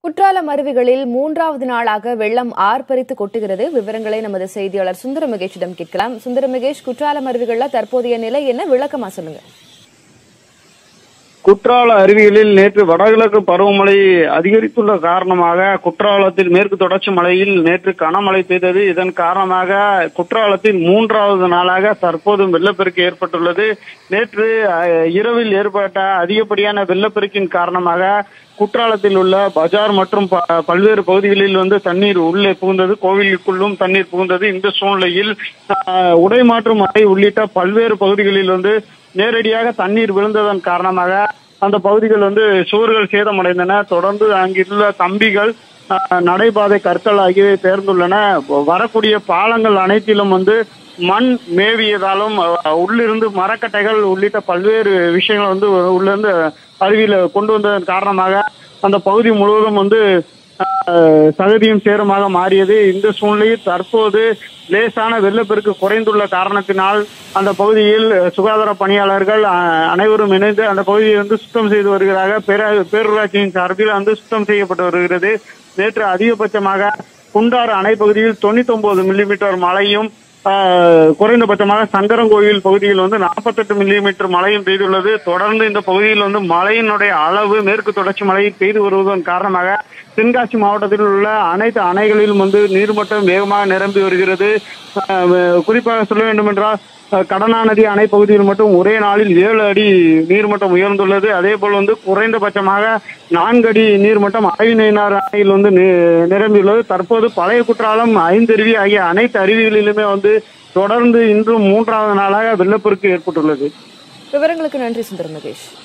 குற்றாலம் அருவிகளில் மூன்றாவது நாளாக வெள்ளம் ஆர்ப்பரித்து கொட்டுகிறது விவரங்களை நமது செய்தியாளர் சுந்தர மகேஷிடம் கேட்கலாம் சுந்தர மகேஷ் குற்றாலம் அருவிகள்ல தற்போதைய நிலை என்ன விளக்கமா சொல்லுங்க குற்றால அருவிகளில் நேற்று வடகிழக்கு பருவமழை அதிகரித்துள்ள காரணமாக குற்றாலத்தில் மேற்கு தொடர்ச்சி மலையில் நேற்று கனமழை பெய்தது இதன் காரணமாக குற்றாலத்தில் மூன்றாவது நாளாக தற்போதும் வெள்ளப்பெருக்கு ஏற்பட்டுள்ளது நேற்று அஹ், இரவில் ஏற்பட்ட அதிகப்படியான வெள்ளப்பெருக்கின் காரணமாக குற்றாலத்தில் உள்ள பஜார் மற்றும் ப- பல்வேறு பகுதிகளில் வந்து தண்ணீர் உள்ளே புகுந்தது கோவிலுக்குள்ளும் தண்ணீர் புகுந்தது இந்த சூழ்நிலையில் அஹ், உடை மாற்றும் மழை உள்ளிட்ட பல்வேறு பகுதிகளில் வந்து நேரடியாக தண்ணீர் விழுந்ததன் காரணமாக அந்த பகுதிகள் வந்து சுவர்கள் சேதமடைந்தன தொடர்ந்து அங்கிருந்த கம்பிகள் அஹ், நடைபாதை கற்கள் ஆகியவை பெயர்ந்துள்ளன வரக்கூடிய பாலங்கள் அனைத்திலும் வந்து மண் மேவியதாலும் அஹ், உள்ளிருந்து மரக்கட்டைகள் உள்ளிட்ட பல்வேறு விஷயங்கள் வந்து உள்ளிருந்து அருவியில கொண்டு வந்ததன் காரணமாக அந்த பகுதி முழுவதும் வந்து அஹ், சகதியும் சேருமாக மாறியது இந்த சூழ்நிலையில் தற்போது லேசான வெள்ளப்பெருக்கு குறைந்துள்ள காரணத்தினால் அந்த பகுதியில் சுகாதார பணியாளர்கள் அஹ், அனைவரும் இணைந்து அந்த பகுதியை வந்து சுத்தம் செய்து வருகிறார்கள் பேர- பேரூராட்சியின் சார்பில் வந்து சுத்தம் செய்யப்பட்டு வருகிறது நேற்று அதிகபட்சமாக குண்டாறு அணை பகுதியில் தொண்ணூத்தி ஒன்பது மில்லிமீட்டர் மழையும் ஆஹ், குறைந்தபட்சமாக சங்கரங்கோயில் பகுதியில் வந்து நாற்பத்தெட்டு மில்லிமீட்டர் மழையும் பெய்துள்ளது தொடர்ந்து இந்த பகுதியில் வந்து மழையினுடைய அளவு மேற்கு தொடர்ச்சி மழை பெய்து வருவதன் காரணமாக தென்காசி மாவட்டத்தில் உள்ள அனைத்து அணைகளிலும் வந்து நீர்மட்டம் வேகமாக நிரம்பி வருகிறது ஆஹ், குறிப்பாக சொல்ல வேண்டும் என்றால் அஹ், கடனா நதி அணை பகுதியில் மட்டும் ஒரே நாளில் ஏழு அடி நீர்மட்டம் உயர்ந்துள்ளது அதே போல் வந்து குறைந்தபட்சமாக நான்கு அடி நீர்மட்டம் அரைவினைனார் அணையில் வந்து நி- நிரம்பியுள்ளது தற்போது பழைய குற்றாலம் ஐந்தருவி ஆகிய அனைத்து அருவிகளிலுமே வந்து தொடர்ந்து இன்றும் மூன்றாவது நாளாக வெள்ளப்பெருக்கு ஏற்பட்டுள்ளது விவரங்களுக்கு நன்றி சுந்தர மகேஷ்